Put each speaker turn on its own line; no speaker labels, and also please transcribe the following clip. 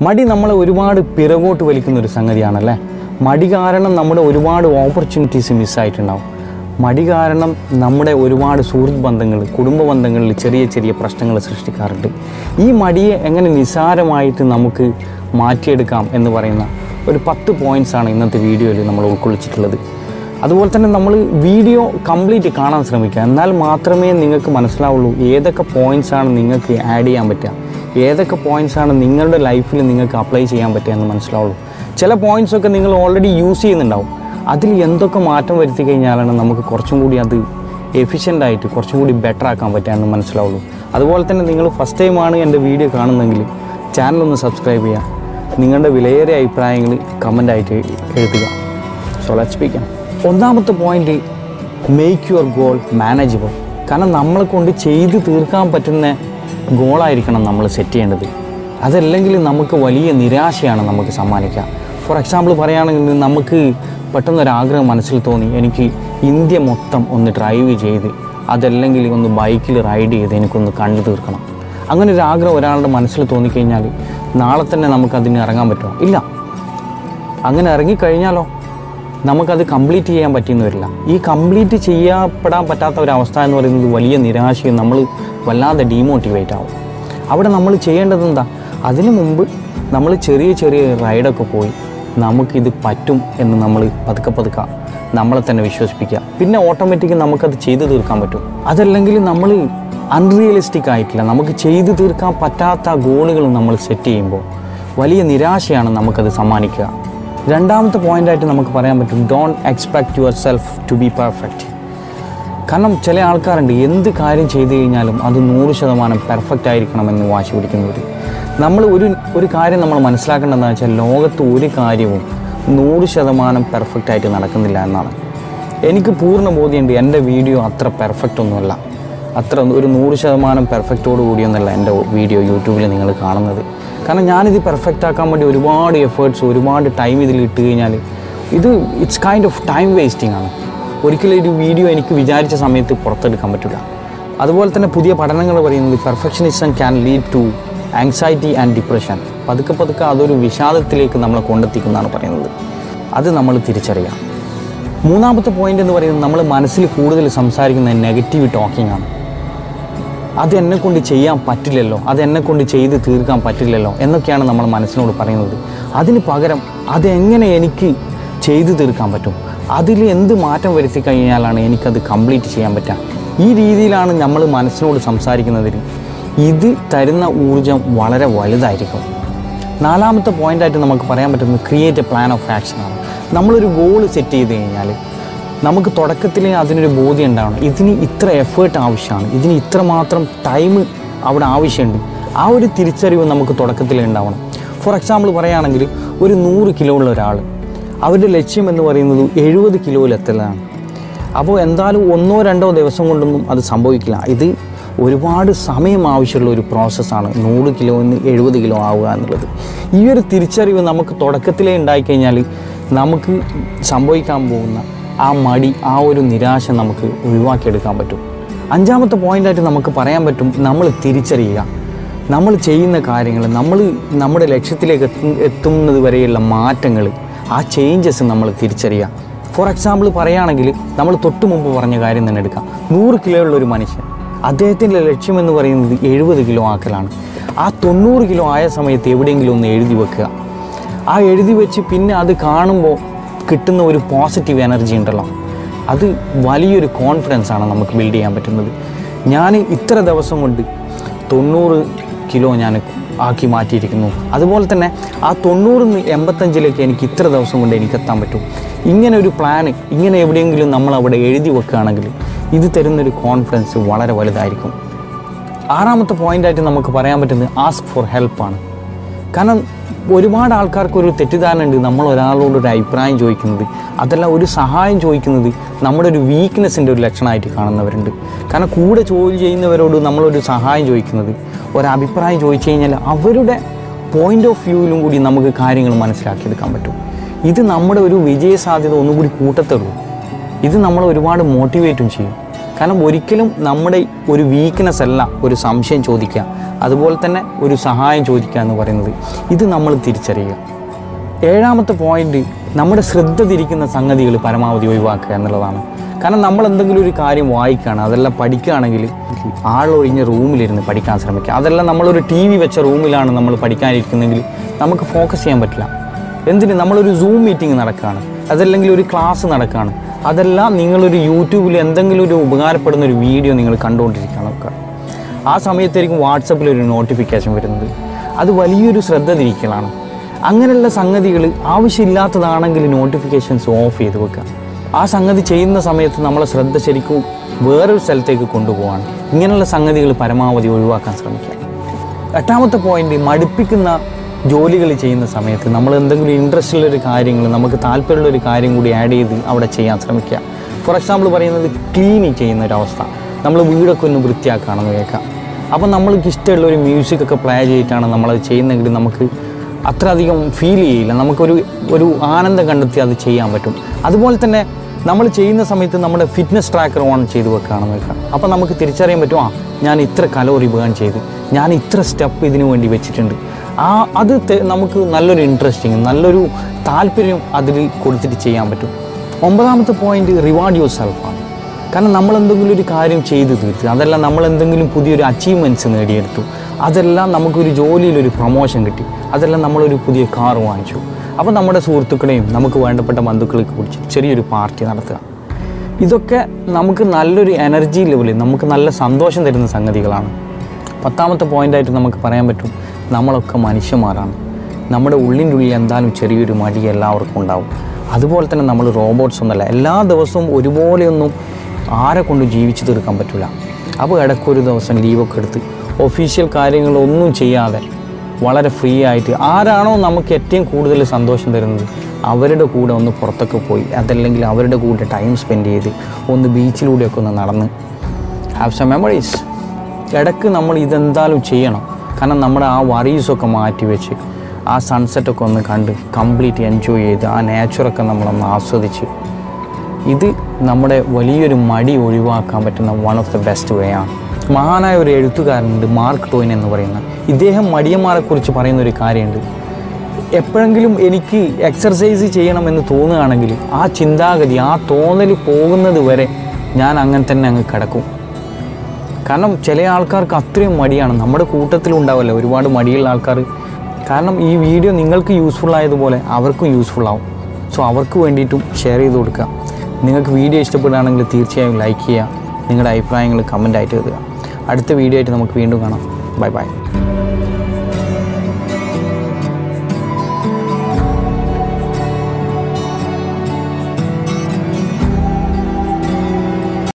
മടി നമ്മളെ ഒരുപാട് പിറകോട്ട് വലിക്കുന്ന ഒരു സംഗതിയാണല്ലേ മടി കാരണം നമ്മുടെ ഒരുപാട് ഓപ്പർച്യൂണിറ്റീസ് മിസ്സായിട്ടുണ്ടാവും മടി കാരണം നമ്മുടെ ഒരുപാട് സുഹൃത്ത് ബന്ധങ്ങൾ കുടുംബ ബന്ധങ്ങളിൽ ചെറിയ ചെറിയ പ്രശ്നങ്ങൾ സൃഷ്ടിക്കാറുണ്ട് ഈ മടിയെ എങ്ങനെ നിസ്സാരമായിട്ട് നമുക്ക് മാറ്റിയെടുക്കാം എന്ന് പറയുന്ന ഒരു പത്ത് പോയിൻറ്റ്സാണ് ഇന്നത്തെ വീഡിയോയിൽ നമ്മൾ ഉൾക്കൊള്ളിച്ചിട്ടുള്ളത് അതുപോലെ തന്നെ നമ്മൾ വീഡിയോ കംപ്ലീറ്റ് കാണാൻ ശ്രമിക്കുക എന്നാൽ മാത്രമേ നിങ്ങൾക്ക് മനസ്സിലാവുള്ളൂ ഏതൊക്കെ പോയിൻറ്റ്സ് ആണ് നിങ്ങൾക്ക് ആഡ് ചെയ്യാൻ പറ്റുക ഏതൊക്കെ പോയിൻറ്റ്സ് ആണ് നിങ്ങളുടെ ലൈഫിൽ നിങ്ങൾക്ക് അപ്ലൈ ചെയ്യാൻ പറ്റുക എന്ന് മനസ്സിലാവുള്ളൂ ചില പോയിൻറ്റ്സ് ഒക്കെ നിങ്ങൾ ഓൾറെഡി യൂസ് ചെയ്യുന്നുണ്ടാവും അതിൽ എന്തൊക്കെ മാറ്റം വരുത്തി കഴിഞ്ഞാലാണ് നമുക്ക് കുറച്ചും കൂടി അത് എഫിഷ്യൻ്റ് ആയിട്ട് കുറച്ചും കൂടി ബെറ്റർ ആക്കാൻ പറ്റുക എന്ന് മനസ്സിലാവുള്ളൂ അതുപോലെ തന്നെ നിങ്ങൾ ഫസ്റ്റ് ടൈമാണ് എൻ്റെ വീഡിയോ കാണുന്നതെങ്കിൽ ചാനൽ ഒന്ന് സബ്സ്ക്രൈബ് ചെയ്യുക നിങ്ങളുടെ വിലയേറിയ അഭിപ്രായങ്ങൾ കമൻ്റായിട്ട് എഴുതുക സോ ലെറ്റ് സ്പീക്കാം ഒന്നാമത്തെ point make your goal manageable കാരണം നമ്മളെ കൊണ്ട് ചെയ്ത് തീർക്കാൻ പറ്റുന്ന ഗോളായിരിക്കണം നമ്മൾ സെറ്റ് ചെയ്യേണ്ടത് അതല്ലെങ്കിൽ നമുക്ക് വലിയ നിരാശയാണ് നമുക്ക് സമ്മാനിക്കുക ഫോർ എക്സാമ്പിൾ പറയുകയാണെങ്കിൽ നമുക്ക് പെട്ടെന്നൊരാഗ്രഹം മനസ്സിൽ തോന്നി എനിക്ക് ഇന്ത്യ മൊത്തം ഒന്ന് ഡ്രൈവ് ചെയ്ത് അതല്ലെങ്കിൽ ഒന്ന് ബൈക്കിൽ റൈഡ് ചെയ്ത് എനിക്കൊന്ന് കണ്ടു തീർക്കണം അങ്ങനെ ഒരു ആഗ്രഹം ഒരാളുടെ മനസ്സിൽ തോന്നിക്കഴിഞ്ഞാൽ നാളെ തന്നെ നമുക്കതിന് ഇറങ്ങാൻ പറ്റുമോ ഇല്ല അങ്ങനെ ഇറങ്ങിക്കഴിഞ്ഞാലോ നമുക്കത് കംപ്ലീറ്റ് ചെയ്യാൻ പറ്റിയെന്ന് വരില്ല ഈ കംപ്ലീറ്റ് ചെയ്യപ്പെടാൻ പറ്റാത്ത ഒരവസ്ഥ എന്ന് പറയുന്നത് വലിയ നിരാശയും നമ്മൾ വല്ലാതെ ഡീമോട്ടിവേറ്റ് ആവും അവിടെ നമ്മൾ ചെയ്യേണ്ടത് എന്താ അതിനു മുമ്പ് നമ്മൾ ചെറിയ ചെറിയ റൈഡൊക്കെ പോയി നമുക്കിത് പറ്റും എന്ന് നമ്മൾ പതുക്കെ പതുക്കെ നമ്മളെ തന്നെ വിശ്വസിപ്പിക്കുക പിന്നെ ഓട്ടോമാറ്റിക് നമുക്കത് ചെയ്തു തീർക്കാൻ പറ്റും അതല്ലെങ്കിൽ നമ്മൾ അൺറിയലിസ്റ്റിക് ആയിട്ടില്ല നമുക്ക് ചെയ്തു തീർക്കാൻ പറ്റാത്ത ഗോളുകൾ നമ്മൾ സെറ്റ് ചെയ്യുമ്പോൾ വലിയ നിരാശയാണ് നമുക്കത് സമ്മാനിക്കുക രണ്ടാമത്തെ പോയിൻ്റായിട്ട് നമുക്ക് പറയാൻ പറ്റും don't expect yourself to be perfect കാരണം ചില ആൾക്കാരുണ്ട് എന്ത് കാര്യം ചെയ്തു കഴിഞ്ഞാലും അത് നൂറ് ശതമാനം പെർഫെക്റ്റ് ആയിരിക്കണമെന്ന് വാശി പിടിക്കുന്നവർ നമ്മൾ ഒരു ഒരു കാര്യം നമ്മൾ മനസ്സിലാക്കേണ്ടതെന്ന് വെച്ചാൽ ലോകത്ത് ഒരു കാര്യവും നൂറ് ശതമാനം പെർഫെക്റ്റ് ആയിട്ട് നടക്കുന്നില്ല എന്നാണ് എനിക്ക് പൂർണ്ണ ബോധ്യമുണ്ട് എൻ്റെ വീഡിയോ അത്ര പെർഫെക്റ്റ് ഒന്നുമല്ല അത്ര ഒരു നൂറ് ശതമാനം പെർഫെക്റ്റോട് കൂടിയൊന്നുമല്ല എൻ്റെ വീഡിയോ യൂട്യൂബിൽ നിങ്ങൾ കാണുന്നത് കാരണം ഞാനിത് പെർഫെക്റ്റ് ആക്കാൻ വേണ്ടി ഒരുപാട് എഫേർട്സ് ഒരുപാട് ടൈം ഇതിൽ ഇട്ട് കഴിഞ്ഞാൽ ഇത് it's kind of time wasting ആണ് ഒരിക്കലും ഒരു വീഡിയോ എനിക്ക് വിചാരിച്ച സമയത്ത് പുറത്തെടുക്കാൻ പറ്റില്ല അതുപോലെ തന്നെ പുതിയ പഠനങ്ങൾ പറയുന്നത് perfectionism can lead to anxiety and depression പതുക്കെ പതുക്കെ അതൊരു വിഷാദത്തിലേക്ക് നമ്മളെ കൊണ്ടെത്തിക്കുന്നതാണ് പറയുന്നത് അത് നമ്മൾ തിരിച്ചറിയാം മൂന്നാമത്തെ പോയിന്റ് എന്ന് പറയുന്നത് നമ്മൾ മനസ്സിൽ കൂടുതൽ സംസാരിക്കുന്ന നെഗറ്റീവ് ടോക്കിംഗ് ആണ് അത് എന്നെ കൊണ്ട് ചെയ്യാൻ പറ്റില്ലല്ലോ അത് എന്നെ കൊണ്ട് ചെയ്ത് തീർക്കാൻ പറ്റില്ലല്ലോ എന്നൊക്കെയാണ് നമ്മൾ മനസ്സിനോട് പറയുന്നത് അതിന് പകരം അതെങ്ങനെ എനിക്ക് ചെയ്തു തീർക്കാൻ പറ്റും അതിൽ എന്ത് മാറ്റം വരുത്തി കഴിഞ്ഞാലാണ് എനിക്കത് കംപ്ലീറ്റ് ചെയ്യാൻ പറ്റുക ഈ രീതിയിലാണ് നമ്മൾ മനസ്സിനോട് സംസാരിക്കുന്നതിന് ഇത് തരുന്ന ഊർജം വളരെ വലുതായിരിക്കും നാലാമത്തെ പോയിൻ്റായിട്ട് നമുക്ക് പറയാൻ പറ്റുന്നത് ക്രിയേറ്റ് എ പ്ലാൻ ഓഫ് ആക്ഷനാണ് നമ്മളൊരു ഗോൾ സെറ്റ് ചെയ്ത് കഴിഞ്ഞാൽ നമുക്ക് തുടക്കത്തിൽ അതിനൊരു ബോധ്യം ഉണ്ടാവണം ഇതിന് ഇത്ര എഫേർട്ട് ആവശ്യമാണ് ഇതിന് ഇത്ര മാത്രം ടൈം അവിടെ ആവശ്യമുണ്ട് ആ ഒരു തിരിച്ചറിവ് നമുക്ക് തുടക്കത്തിൽ ഉണ്ടാവണം ഫോർ എക്സാമ്പിൾ പറയുകയാണെങ്കിൽ ഒരു നൂറ് കിലോ ഉള്ള ഒരാൾ അവരുടെ ലക്ഷ്യം എന്ന് പറയുന്നത് എഴുപത് കിലോയിലെത്തലാണ് അപ്പോൾ എന്തായാലും ഒന്നോ രണ്ടോ ദിവസം കൊണ്ടൊന്നും അത് സംഭവിക്കില്ല ഇത് ഒരുപാട് സമയം ആവശ്യമുള്ള ഒരു പ്രോസസ്സാണ് നൂറ് കിലോ നിന്ന് എഴുപത് കിലോ ആവുക എന്നുള്ളത് ഈ ഒരു തിരിച്ചറിവ് നമുക്ക് തുടക്കത്തിലേ ഉണ്ടായിക്കഴിഞ്ഞാൽ നമുക്ക് സംഭവിക്കാൻ പോകുന്ന ആ മടി ആ ഒരു നിരാശ നമുക്ക് ഒഴിവാക്കിയെടുക്കാൻ പറ്റും അഞ്ചാമത്തെ പോയിൻ്റായിട്ട് നമുക്ക് പറയാൻ പറ്റും നമ്മൾ തിരിച്ചറിയുക നമ്മൾ ചെയ്യുന്ന കാര്യങ്ങൾ നമ്മൾ നമ്മുടെ ലക്ഷ്യത്തിലേക്ക് എത്തു എത്തുന്നത് വരെയുള്ള മാറ്റങ്ങൾ ആ ചേഞ്ചസ് നമ്മൾ തിരിച്ചറിയുക ഫോർ എക്സാമ്പിൾ പറയുകയാണെങ്കിൽ നമ്മൾ തൊട്ട് മുമ്പ് പറഞ്ഞ കാര്യം തന്നെ എടുക്കാം നൂറ് കിലോ ഉള്ള ഒരു മനുഷ്യൻ അദ്ദേഹത്തിൻ്റെ ലക്ഷ്യം എന്ന് പറയുന്നത് എഴുപത് കിലോ ആക്കലാണ് ആ തൊണ്ണൂറ് കിലോ ആയ സമയത്ത് എവിടെയെങ്കിലും ഒന്ന് എഴുതി വെക്കുക ആ എഴുതി വെച്ച് പിന്നെ അത് കാണുമ്പോൾ കിട്ടുന്ന ഒരു പോസിറ്റീവ് എനർജി ഉണ്ടല്ലോ അത് വലിയൊരു കോൺഫിഡൻസ് ആണ് നമുക്ക് ബിൽഡ് ചെയ്യാൻ പറ്റുന്നത് ഞാൻ ഇത്ര ദിവസം കൊണ്ട് തൊണ്ണൂറ് കിലോ ഞാൻ ആക്കി മാറ്റിയിരിക്കുന്നു അതുപോലെ തന്നെ ആ തൊണ്ണൂറിൽ നിന്ന് എൺപത്തഞ്ചിലേക്ക് എനിക്ക് ഇത്ര ദിവസം കൊണ്ട് എനിക്ക് എത്താൻ പറ്റും ഇങ്ങനെ ഒരു പ്ലാന് ഇങ്ങനെ എവിടെയെങ്കിലും നമ്മൾ അവിടെ എഴുതി വെക്കുകയാണെങ്കിൽ ഇത് തരുന്നൊരു കോൺഫിഡൻസ് വളരെ വലുതായിരിക്കും ആറാമത്തെ പോയിൻ്റായിട്ട് നമുക്ക് പറയാൻ പറ്റുന്നത് ആസ്ക് ഫോർ ഹെൽപ്പാണ് കാരണം ഒരുപാട് ആൾക്കാർക്ക് ഒരു തെറ്റിദ്ധാരണ ഉണ്ട് നമ്മൾ ഒരാളോട് ഒരു അഭിപ്രായം ചോദിക്കുന്നത് അതല്ല ഒരു സഹായം ചോദിക്കുന്നത് നമ്മുടെ ഒരു വീക്ക്നെസ്സിൻ്റെ ഒരു ലക്ഷണമായിട്ട് കാണുന്നവരുണ്ട് കാരണം കൂടെ ജോലി ചെയ്യുന്നവരോട് നമ്മളൊരു സഹായം ചോദിക്കുന്നത് ഒരു അഭിപ്രായം ചോദിച്ചു കഴിഞ്ഞാൽ അവരുടെ പോയിൻ്റ് ഓഫ് വ്യൂവിലും കൂടി നമുക്ക് കാര്യങ്ങൾ മനസ്സിലാക്കിയെടുക്കാൻ പറ്റും ഇത് നമ്മുടെ ഒരു വിജയ സാധ്യത ഒന്നുകൂടി കൂട്ടത്തുള്ളൂ ഇത് നമ്മളെ ഒരുപാട് മോട്ടിവേറ്റും ചെയ്യും കാരണം ഒരിക്കലും നമ്മുടെ ഒരു വീക്ക്നെസ് അല്ല ഒരു സംശയം ചോദിക്കുക അതുപോലെ തന്നെ ഒരു സഹായം ചോദിക്കുക എന്ന് പറയുന്നത് ഇത് നമ്മൾ തിരിച്ചറിയുക ഏഴാമത്തെ പോയിന്റ് നമ്മുടെ ശ്രദ്ധ തിരിക്കുന്ന സംഗതികൾ പരമാവധി ഒഴിവാക്കുക എന്നുള്ളതാണ് കാരണം നമ്മൾ എന്തെങ്കിലും ഒരു കാര്യം വായിക്കുകയാണ് അതെല്ലാം പഠിക്കുകയാണെങ്കിൽ ആളൊഴിഞ്ഞ റൂമിലിരുന്ന് പഠിക്കാൻ ശ്രമിക്കുക അതെല്ലാം നമ്മളൊരു ടി വി വെച്ച റൂമിലാണ് നമ്മൾ പഠിക്കാനിരിക്കുന്നതെങ്കിൽ നമുക്ക് ഫോക്കസ് ചെയ്യാൻ പറ്റില്ല എന്തിന് നമ്മളൊരു സൂം മീറ്റിംഗ് നടക്കുകയാണ് അതല്ലെങ്കിൽ ഒരു ക്ലാസ് നടക്കുകയാണ് അതെല്ലാം നിങ്ങളൊരു യൂട്യൂബിൽ എന്തെങ്കിലും ഒരു ഉപകാരപ്പെടുന്ന ഒരു വീഡിയോ നിങ്ങൾ കണ്ടുകൊണ്ടിരിക്കുകയാണ് നോക്കുക ആ സമയത്തായിരിക്കും വാട്സപ്പിൽ ഒരു നോട്ടിഫിക്കേഷൻ വരുന്നത് അത് വലിയൊരു ശ്രദ്ധ തിരിക്കലാണ് അങ്ങനെയുള്ള സംഗതികൾ ആവശ്യമില്ലാത്തതാണെങ്കിൽ നോട്ടിഫിക്കേഷൻസ് ഓഫ് ചെയ്ത് വെക്കുക ആ സംഗതി ചെയ്യുന്ന സമയത്ത് നമ്മളെ ശ്രദ്ധ ശരിക്കും വേറൊരു സ്ഥലത്തേക്ക് കൊണ്ടുപോകാണ് ഇങ്ങനെയുള്ള സംഗതികൾ പരമാവധി ഒഴിവാക്കാൻ ശ്രമിക്കുക എട്ടാമത്തെ പോയിന്റ് മടുപ്പിക്കുന്ന ജോലികൾ ചെയ്യുന്ന സമയത്ത് നമ്മൾ എന്തെങ്കിലും ഇൻട്രസ്റ്റ് ഉള്ള ഒരു കാര്യങ്ങൾ നമുക്ക് താല്പര്യമുള്ള ഒരു കാര്യം കൂടി ആഡ് ചെയ്ത് അവിടെ ചെയ്യാൻ ശ്രമിക്കുക ഫോർ എക്സാമ്പിൾ പറയുന്നത് ക്ലീനിങ് ചെയ്യുന്ന ഒരു അവസ്ഥ നമ്മൾ വീടൊക്കെ ഒന്ന് വൃത്തിയാക്കുകയാണെന്ന് കേൾക്കാം അപ്പം നമ്മൾക്ക് ഇഷ്ടമുള്ള ഒരു മ്യൂസിക് ഒക്കെ പ്ലേ ചെയ്തിട്ടാണ് നമ്മളത് ചെയ്യുന്നതെങ്കിൽ നമുക്ക് അത്ര അധികം ഫീൽ ചെയ്യില്ല നമുക്കൊരു ഒരു ആനന്ദം കണ്ടെത്തി അത് ചെയ്യാൻ പറ്റും അതുപോലെ തന്നെ നമ്മൾ ചെയ്യുന്ന സമയത്ത് നമ്മുടെ ഫിറ്റ്നസ് ട്രാക്കർ ഓൺ ചെയ്ത് വെക്കുകയാണെന്ന് വെക്കാം അപ്പോൾ നമുക്ക് തിരിച്ചറിയാൻ പറ്റും ആ ഞാൻ ഇത്ര കലോറി ബേൺ ചെയ്ത് ഞാൻ ഇത്ര സ്റ്റെപ്പ് ഇതിനു വേണ്ടി വെച്ചിട്ടുണ്ട് ആ അത് തെ- നമുക്ക് നല്ലൊരു ഇൻട്രസ്റ്റിങ് നല്ലൊരു താല്പര്യം അതിൽ കൊടുത്തിട്ട് ചെയ്യാൻ പറ്റും ഒമ്പതാമത്തെ പോയിന്റ് റിവാർഡ് യുവർ സെൽഫാണ് കാരണം നമ്മൾ എന്തെങ്കിലും ഒരു കാര്യം ചെയ്തു തീർത്തു അതെല്ലാം നമ്മൾ എന്തെങ്കിലും പുതിയൊരു അച്ചീവ്മെൻറ്റ്സ് നേടിയെടുത്തു അതെല്ലാം നമുക്കൊരു ജോലിയിലൊരു പ്രൊമോഷൻ കിട്ടി അതെല്ലാം നമ്മളൊരു പുതിയ കാർ വാങ്ങിച്ചു അപ്പോൾ നമ്മുടെ സുഹൃത്തുക്കളെയും നമുക്ക് വേണ്ടപ്പെട്ട ബന്ധുക്കളെ കുറിച്ച് ചെറിയൊരു പാർട്ടി നടത്തുക ഇതൊക്കെ നമുക്ക് നല്ലൊരു എനർജി ലെവലിൽ നമുക്ക് നല്ല സന്തോഷം തരുന്ന സംഗതികളാണ് പത്താമത്തെ പോയിൻ്റായിട്ട് നമുക്ക് പറയാൻ പറ്റും നമ്മളൊക്കെ മനുഷ്യന്മാരാണ് നമ്മുടെ ഉള്ളിൻ്റെ ഉള്ളിൽ എന്തായാലും ചെറിയൊരു മടി എല്ലാവർക്കും ഉണ്ടാവും അതുപോലെ തന്നെ നമ്മൾ റോബോട്ട്സ് ഒന്നല്ല എല്ലാ ദിവസവും ഒരുപോലെയൊന്നും ആരെ കൊണ്ടും ജീവിച്ചു തീർക്കാൻ പറ്റില്ല അപ്പോൾ ഇടയ്ക്കൊരു ദിവസം ലീവൊക്കെ എടുത്ത് ഒഫീഷ്യൽ കാര്യങ്ങളൊന്നും ചെയ്യാതെ വളരെ ഫ്രീ ആയിട്ട് ആരാണോ നമുക്ക് ഏറ്റവും കൂടുതൽ സന്തോഷം തരുന്നത് അവരുടെ കൂടെ ഒന്ന് പുറത്തൊക്കെ പോയി അതല്ലെങ്കിൽ അവരുടെ കൂടെ ടൈം സ്പെൻഡ് ചെയ്ത് ഒന്ന് ബീച്ചിലൂടെയൊക്കെ ഒന്ന് നടന്ന് ഹാവ് സം മെമ്മറീസ് ഇടയ്ക്ക് നമ്മൾ ഇതെന്തായാലും ചെയ്യണം കാരണം നമ്മുടെ ആ വറീസൊക്കെ മാറ്റി വെച്ച് ആ സൺസെറ്റൊക്കെ ഒന്ന് കണ്ട് കംപ്ലീറ്റ് എൻജോയ് ചെയ്ത് ആ നേച്ചറൊക്കെ നമ്മളൊന്ന് ആസ്വദിച്ച് ഇത് നമ്മുടെ വലിയൊരു മടി ഒഴിവാക്കാൻ പറ്റുന്ന one of the best way ആണ് മഹാനായ ഒരു എഴുത്തുകാരനുണ്ട് മാർക്ക് ടോയിൻ എന്ന് പറയുന്ന ഇദ്ദേഹം മടിയന്മാരെക്കുറിച്ച് പറയുന്ന ഒരു കാര്യമുണ്ട് എപ്പോഴെങ്കിലും എനിക്ക് എക്സർസൈസ് ചെയ്യണമെന്ന് തോന്നുകയാണെങ്കിൽ ആ ചിന്താഗതി ആ തോന്നൽ പോകുന്നത് വരെ ഞാൻ അങ്ങനെ തന്നെ അങ്ങ് കിടക്കും കാരണം ചില ആൾക്കാർക്ക് അത്രയും മടിയാണ് നമ്മുടെ കൂട്ടത്തിലുണ്ടാവല്ലോ ഒരുപാട് മടിയുള്ള ആൾക്കാർ കാരണം ഈ വീഡിയോ നിങ്ങൾക്ക് യൂസ്ഫുൾ ആയതുപോലെ അവർക്കും യൂസ്ഫുൾ ആവും സോ അവർക്ക് വേണ്ടിയിട്ടും ഷെയർ ചെയ്ത് കൊടുക്കുക നിങ്ങൾക്ക് വീഡിയോ ഇഷ്ടപ്പെടുകയാണെങ്കിൽ തീർച്ചയായും ലൈക്ക് ചെയ്യുക നിങ്ങളുടെ അഭിപ്രായങ്ങൾ കമൻ്റ് ആയിട്ട് എഴുതുക അടുത്ത വീഡിയോ ആയിട്ട് നമുക്ക് വീണ്ടും കാണാം ബൈ ബൈ